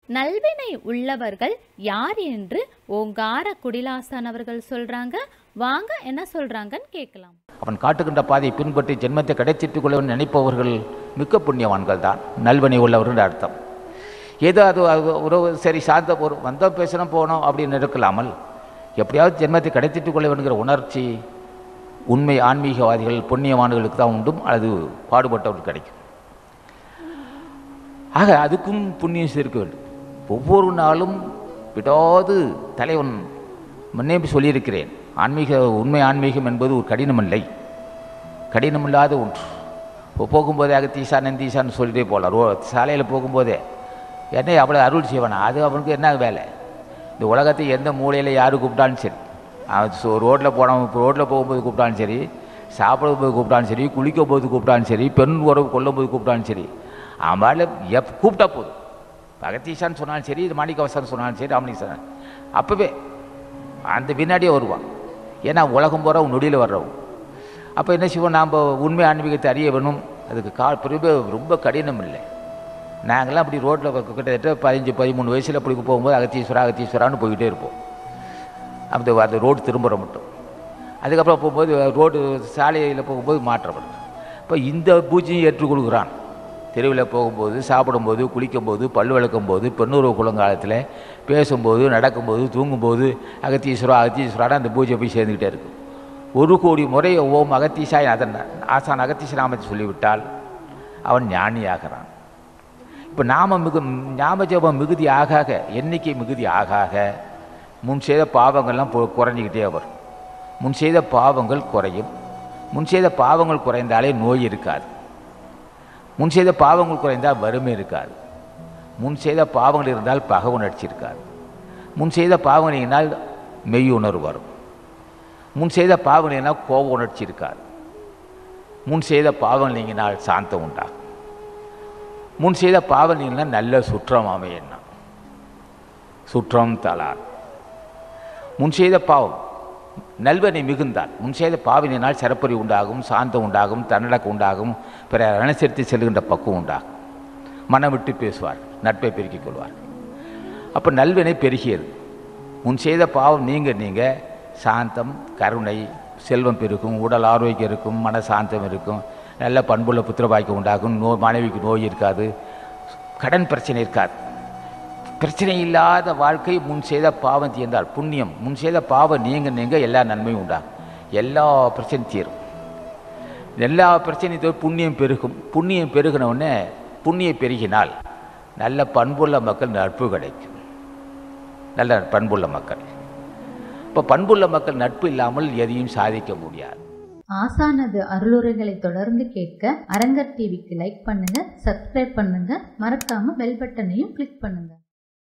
நல்வினை உள்ளவர்கள் யார் என்று ஓங்கார குடிலாசான் அவர்கள் சொல்றாங்க வாங்க என்ன சொல்றாங்கன்னு கேட்கலாம் அவன் காட்டுகின்ற பாதையை பின்பற்றி ஜென்மத்தை கிடைத்திட்டுக் கொள்ள நினைப்பவர்கள் மிக்க புண்ணியவான்கள் தான் நல்வனை உள்ளவர்கள் அர்த்தம் ஏதோ அது அது உறவு சரி சார்ந்த ஒரு வந்தோம் பேசணும் போனோம் அப்படின்னு இருக்கலாமல் எப்படியாவது ஜென்மத்தை கிடைத்திட்டுக் கொள்ள வேண்டுங்கிற உணர்ச்சி உண்மை ஆன்மீகவாதிகள் புண்ணியவான்களுக்கு தான் உண்டும் அது பாடுபட்டவர்களுக்கு கிடைக்கும் ஆக அதுக்கும் புண்ணியம் சேர்க்க வேண்டும் ஒவ்வொரு நாளும் விடாது தலைவன் முன்னே சொல்லியிருக்கிறேன் ஆன்மீக உண்மை ஆன்மீகம் என்பது ஒரு கடினமில்லை கடினமில்லாத ஒன்று இப்போ போகும்போதே அகத்தீசா நந்தீசான்னு சொல்லிட்டே போகலாம் ரோ சாலையில் போகும்போதே என்னை அவ்வளோ அருள் செய்வானா அது அவனுக்கு என்ன வேலை இந்த உலகத்தை எந்த மூலையில் யார் கூப்பிட்டாலும் சரி அவன் ஸோ ரோட்டில் போனவன் ரோட்டில் போகும்போது கூப்பிட்டாலும் சரி சாப்பிடும் போது கூப்பிட்டாலும் சரி குளிக்கும் போது கூப்பிட்டாலும் சரி பெண் உறவு கொல்லும் போது கூப்பிட்டாலும் சரி அவன் எப் கூப்பிட்டா போதும் அகத்தீசான்னு சொன்னாலும் சரி இது மாணிக்கவசன் சொன்னாலும் சரி ராமணீசன் அப்போவே அந்த பின்னாடியே வருவான் ஏன்னா உலகம் பூரா நொடியில் வர்றவன் அப்போ என்ன செய்வோம் நாம் உண்மை ஆன்மீகத்தை அறிய வேணும் அதுக்கு கா பிரிவு ரொம்ப கடினம் இல்லை நாங்களாம் அப்படி ரோட்டில் கிட்டத்தட்ட பதினஞ்சு பதிமூணு வயசில் அப்படி போகும்போது அகத்தீஸ்வரா அகத்தீஸ்வரான்னு போய்கிட்டே இருப்போம் அந்த அந்த ரோடு திரும்புகிற மட்டும் அதுக்கப்புறம் போகும்போது ரோடு சாலையில் போகும்போது மாற்றப்படும் இப்போ இந்த பூஜையும் ஏற்றுக் கொடுக்குறான் தெருவில் போகும்போது சாப்பிடும்போது குளிக்கும்போது பல் விளக்கும் போது பெண்ணுறவு குளங்காலத்தில் பேசும்போது நடக்கும்போது தூங்கும்போது அகத்தீஸ்வரா அகத்தீஸ்வரான அந்த பூஜை போய் சேர்ந்துக்கிட்டே இருக்கும் ஒரு கோடி முறை ஓம் அகத்தீசாய் அதன் ஆசான் அகத்தீஸ்வராமத்தை சொல்லிவிட்டால் அவன் ஞானியாகிறான் இப்போ நாம மிகு ஞாபக ஜபம் மிகுதி ஆக ஆக எண்ணிக்கை மிகுதி ஆக ஆக முன் செய்த பாவங்கள்லாம் பொ- குறைஞ்சிக்கிட்டே வரும் முன் செய்த பாவங்கள் குறையும் முன் செய்த பாவங்கள் குறைந்தாலே நோய் இருக்காது முன் செய்த பாவங்கள் குறைந்தால் வறுமை இருக்காது முன் செய்த பாவங்கள் இருந்தால் பக உணர்ச்சி இருக்காது முன் செய்த பாவங்கள் இருந்தால் மெய் உணர்வு வரும் முன் செய்த பாவங்கள் நீங்கினால் கோப உணர்ச்சி இருக்காது முன் செய்த பாவங்கள் நீங்கினால் சாந்தம் உண்டாகும் முன் செய்த பாவம் நீங்கினால் நல்ல சுற்றம் அமையணும் சுற்றம் தலார் முன் செய்த பாவம் நல்வனை மிகுந்தால் முன் செய்த பாவினால் சிறப்பறி உண்டாகும் சாந்தம் உண்டாகும் தன்னடக்கம் உண்டாகும் பிற அனுசரித்து செல்கின்ற பக்குவம் உண்டாகும் மனம் விட்டு பேசுவார் நட்பை பெருக்கிக் கொள்வார் அப்போ நல்வினை பெருகியது முன் செய்த பாவம் நீங்க நீங்க சாந்தம் கருணை செல்வம் பெருக்கும் உடல் ஆரோக்கியம் இருக்கும் மன சாந்தம் இருக்கும் நல்ல பண்புள்ள புத்திரபாய்க்கு உண்டாகும் நோ மனைவிக்கு நோய் இருக்காது கடன் பிரச்சனை இருக்காது பிரச்சனை இல்லாத வாழ்க்கை முன் செய்த பாவம் தீர்ந்தால் புண்ணியம் முன் செய்த பாவம் நீங்க நீங்க எல்லா நன்மையும் உண்டாகும் எல்லா பிரச்சனையும் தீரும் எல்லா பிரச்சனையும் தீரும், புண்ணியம் பெருகும் புண்ணியம் பெருகின உடனே புண்ணியம் பெருகினால் நல்ல பண்புள்ள மக்கள் நட்பு கிடைக்கும் நல்ல பண்புள்ள மக்கள் இப்போ பண்புள்ள மக்கள் நட்பு இல்லாமல் எதையும் சாதிக்க முடியாது ஆசானது அருளுரைகளை தொடர்ந்து கேட்க அரங்கர் டிவிக்கு லைக் பண்ணுங்க சப்ஸ்கிரைப் பண்ணுங்க மறக்காம பெல் பட்டனையும் கிளிக் பண்ணுங்க